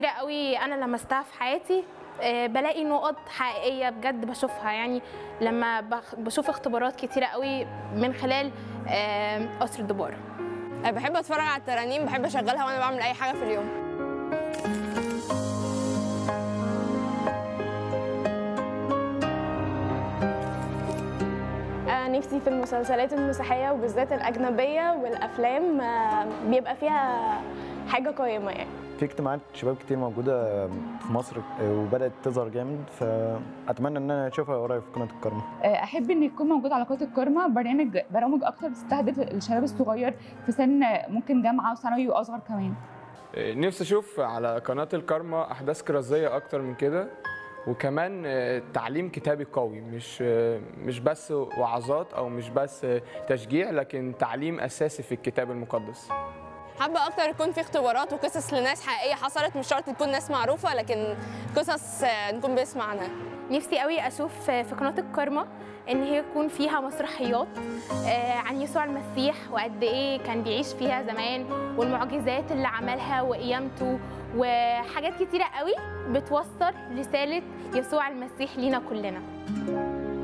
كتيرة قوي انا لمستها في حياتي آه، بلاقي نقط حقيقيه بجد بشوفها يعني لما بخ- بشوف اختبارات كتيره قوي من خلال آه، قصر الدباره أنا بحب اتفرج على الترانيم بحب اشغلها وانا بعمل اي حاجه في اليوم آه، نفسي في المسلسلات المسيحية وبالذات الأجنبية والأفلام آه، بيبقى فيها حاجة قيمة يعني في اجتماعات شباب كتير موجودة في مصر وبدأت تظهر جامد فأتمنى إن أنا أشوفها قريب في قناة الكرمة احب ان يكون موجود على قناه الكرمه برنامج برامج اكتر بتستهدف الشباب الصغير في سن ممكن جامعه وثانوي واصغر كمان نفسي اشوف على قناه الكارما احداث كرازيه اكتر من كده وكمان آه، تعليم كتابي قوي مش آه، مش بس وعظات او مش بس آه، تشجيع لكن تعليم اساسي في الكتاب المقدس حابه اكتر يكون في اختبارات وقصص لناس حقيقيه حصلت مش شرط تكون ناس معروفه لكن قصص آه، نكون بنسمع عنها نفسي قوي اشوف في قناه الكرمه ان هي يكون فيها مسرحيات آه، عن يسوع المسيح وقد ايه كان بيعيش فيها زمان والمعجزات اللي عملها وقيامته وحاجات كتيره قوي بتوصل رساله يسوع المسيح لينا كلنا